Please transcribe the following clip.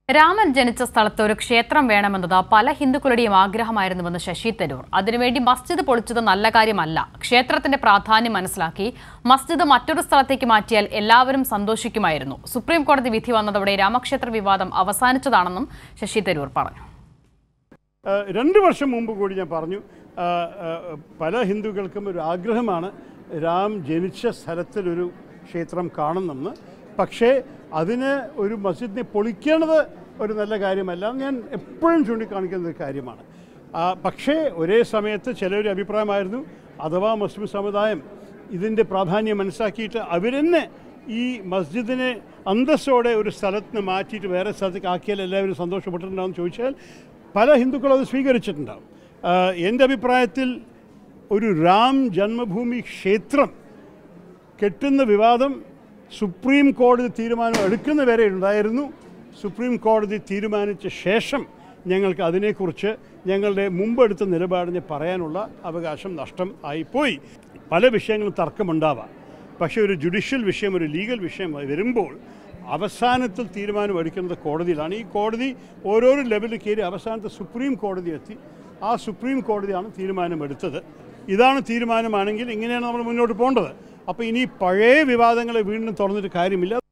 രാമൻ ജനിച്ച സ്ഥലത്ത് ഒരു ക്ഷേത്രം വേണമെന്നത് പല ഹിന്ദുക്കളുടെയും ആഗ്രഹമായിരുന്നുവെന്ന് ശശി തരൂർ അതിനുവേണ്ടി മസ്ജിദ് പൊളിച്ചത് നല്ല കാര്യമല്ല ക്ഷേത്രത്തിന്റെ പ്രാധാന്യം മനസ്സിലാക്കി മസ്ജിദ് മറ്റൊരു സ്ഥലത്തേക്ക് മാറ്റിയാൽ എല്ലാവരും സന്തോഷിക്കുമായിരുന്നു സുപ്രീം കോടതി വിധി വന്നതോടെ രാമക്ഷേത്ര വിവാദം അവസാനിച്ചതാണെന്നും ശശി തരൂർ പറഞ്ഞു ഏഹ് രണ്ട് വർഷം മുമ്പ് കൂടി ഞാൻ പറഞ്ഞു ആഹ് ആഹ് പല ഹിന്ദുക്കൾക്കും ഒരു ആഗ്രഹമാണ് രാം ജനിച്ച സ്ഥലത്തിലൊരു ക്ഷേത്രം കാണണമെന്ന് പക്ഷേ അതിന് ഒരു മസ്ജിദിനെ പൊളിക്കേണ്ടത് ഒരു നല്ല കാര്യമല്ല എന്ന് ഞാൻ എപ്പോഴും ചൂണ്ടിക്കാണിക്കുന്ന ഒരു കാര്യമാണ് ആ, പക്ഷേ ഒരേ സമയത്ത് ചിലരുടെ അഭിപ്രായമായിരുന്നു അഥവാ മുസ്ലിം സമുദായം ഇതിൻ്റെ പ്രാധാന്യം മനസ്സിലാക്കിയിട്ട് അവരെന്നെ ഈ മസ്ജിദിനെ അന്തസ്സോടെ ഒരു സ്ഥലത്ത് നിന്ന് മാറ്റിയിട്ട് വേറെ സ്ഥലത്തേക്ക് ആക്കിയാൽ എല്ലാവരും സന്തോഷപ്പെട്ടിട്ടുണ്ടാവും ചോദിച്ചാൽ പല ഹിന്ദുക്കളും അത് സ്വീകരിച്ചിട്ടുണ്ടാവും ആ, എൻ്റെ അഭിപ്രായത്തിൽ ഒരു രാം ജന്മഭൂമി ക്ഷേത്രം കെട്ടുന്ന വിവാദം സുപ്രീം കോടതി തീരുമാനം എടുക്കുന്ന വരെ ഉണ്ടായിരുന്നു സുപ്രീം കോടതി തീരുമാനിച്ച ശേഷം ഞങ്ങൾക്ക് അതിനെക്കുറിച്ച് ഞങ്ങളുടെ മുമ്പെടുത്ത നിലപാടിനെ പറയാനുള്ള അവകാശം നഷ്ടം ആയിപ്പോയി പല വിഷയങ്ങളും തർക്കമുണ്ടാവാം പക്ഷേ ഒരു ജുഡീഷ്യൽ വിഷയം ഒരു ലീഗൽ വിഷയം വരുമ്പോൾ അവസാനത്തിൽ തീരുമാനം എടുക്കുന്നത് കോടതിയിലാണ് ഈ കോടതി ഓരോരോ ലെവലിൽ കയറി അവസാനത്തെ സുപ്രീം കോടതി എത്തി ആ സുപ്രീം കോടതിയാണ് തീരുമാനമെടുത്തത് ഇതാണ് തീരുമാനമാണെങ്കിൽ ഇങ്ങനെയാണ് നമ്മൾ മുന്നോട്ട് പോകേണ്ടത് അപ്പോൾ ഇനി പഴയ വിവാദങ്ങളെ വീണ്ടും തുറന്നിട്ട് കാര്യമില്ല